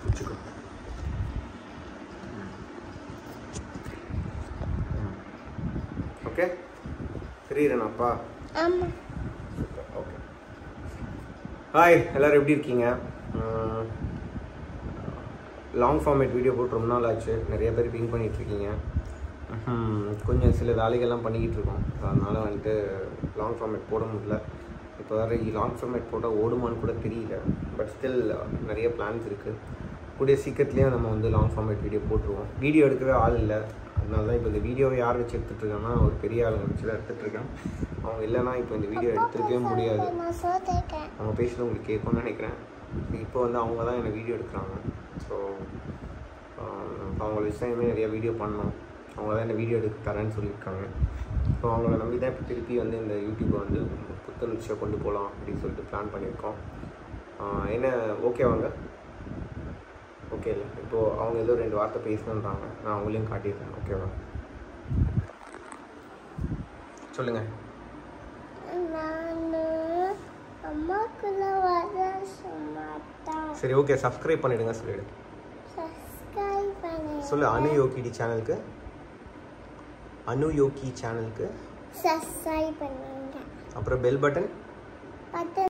வச்சுக்கோ ஓகே தெரியுறேனாப்பா ஆமா super okay hi எல்லோரும் எப்படி இருக்கீங்க லாங் ஃபார்மேட் வீடியோ போட்டு ரொம்ப நாள் ஆச்சு நிறைய பேர் பிங் பண்ணிட்டு இருக்கீங்க ம்ஹும். கொஞ்சம் சில வேலைகள்லாம் பண்ணிக்கிட்டு இருக்கோம் அதனால் வந்துட்டு லாங் ஃபார்மேட் போட முடியல இப்போ வேறு லாங் ஃபார்மேட் போட்டால் ஓடுமான்னு கூட தெரியல பட் ஸ்டில் நிறைய பிளான்ஸ் இருக்குது கூடிய சீக்கிரத்துலேயும் நம்ம வந்து லாங் ஃபார்மேட் வீடியோ போட்டுருவோம் வீடியோ எடுக்கவே ஆள் இல்லை அதனால தான் இப்போ இந்த வீடியோவை யார் வச்சு எடுத்துகிட்டு இருக்கேன்னா ஒரு பெரிய ஆளுங்க வச்சு தான் எடுத்துகிட்டு இருக்கேன் அவங்க இல்லைன்னா இப்போ இந்த வீடியோ எடுத்துருக்கவே முடியாது நான் சோதிக்கேன் அவங்க பேசுறது உங்களுக்கு கேட்கும்னு நினைக்கிறேன் இப்போ வந்து அவங்க தான் என்னை வீடியோ எடுக்கிறாங்க ஸோ அவங்கள வச்சு தான் இனிமேல் நிறைய வீடியோ பண்ணோம் அவங்க தான் என்ன வீடியோ எடுக்க தரேன்னு சொல்லியிருக்காங்க ஸோ அவங்கள நம்பி தான் இப்போ திருப்பி வந்து இந்த யூடியூப்பை வந்து புத்துணர்ச்சியாக கொண்டு போகலாம் அப்படின்னு சொல்லிட்டு பிளான் பண்ணியிருக்கோம் ஆஹ் என்ன ஓகேவாங்க ஓகே இல்லை இப்போது அவங்க ஏதோ ரெண்டு வார்த்தை பேசணுன்றாங்க நான் அவங்களையும் காட்டியிருக்கேன் ஓகேவா சொல்லுங்கள் நானு அம்மாக்குள்ள வர மாட்டேன் சரி ஓகே சப்ஸ்கிரைப் பண்ணிவிடுங்க சொல்லிவிடு சப்ஸ்கிரைப் பண்ணி சொல்லு அனு யோகிடி சேனலுக்கு அனு யோகி சேனலுக்கு சப்ஸ்கிரைப் பண்ணுங்க அப்புறம் பெல் பட்டன் பத்து